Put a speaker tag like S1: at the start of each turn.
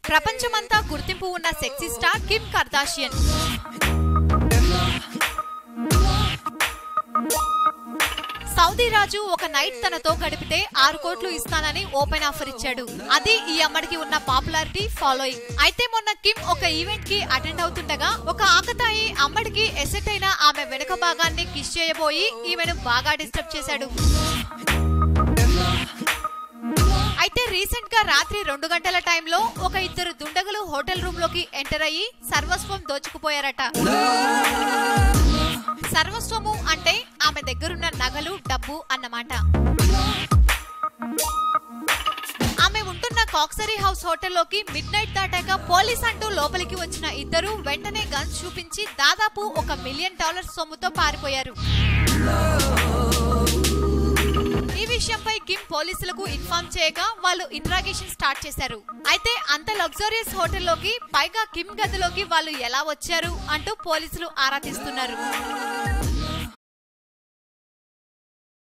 S1: ప్రపంచమంతా గుర్తింపు ఉన్న sexy star Kim Kardashian Saudi రాజు ఒక నైట్ తనతో గడిపితే ఆరు కోట్లు ఇస్తానని ఓపెన్ ఆఫర్ ఇచ్చాడు అది ఈ అమ్మడికి ఉన్న పాపులారిటీ ఫాలోయింగ్ అయితే మొన్న కిమ్ ఒక ఈవెంట్ కి అటెండ్ అవుతుండగా ఒక ఆకతాయి అమ్మడికి ఎసెట్ అయిన ఆమె వెనుక భాగాన్ని కిస్ చేయబోయి ఈమెను బాగా డిస్టర్బ్ చేశాడు అయితే రీసెంట్ గా రాత్రి రెండు గంటల టైంలో ఒక ఇద్దరు దుండగులు హోటల్ రూమ్ లోకి ఎంటర్ అయ్యి సర్వస్వం దోచుకుపోయారట సర్వస్వము అంటే ఆమె దగ్గరున్న నగలు డబ్బు అన్నమాట ఆమె ఉంటున్న కాక్సరీ హౌస్ హోటల్లోకి మిడ్ నైట్ దాటాక పోలీస్ అంటూ లోపలికి వచ్చిన ఇద్దరు వెంటనే గన్స్ చూపించి దాదాపు ఒక మిలియన్ డాలర్స్ సొమ్ముతో పారిపోయారు ఈ విషయంపై కిమ్ పోలీసులకు ఇన్ఫార్మ్ చేయగా వాళ్ళు ఇంట్రాగేషన్ స్టార్ట్ చేశారు అయితే అంత లగ్జరియస్ హోటల్లోకి పైగా కిమ్ గదిలోకి వాళ్ళు ఎలా వచ్చారు అంటూ పోలీసులు ఆరా తీస్తున్నారు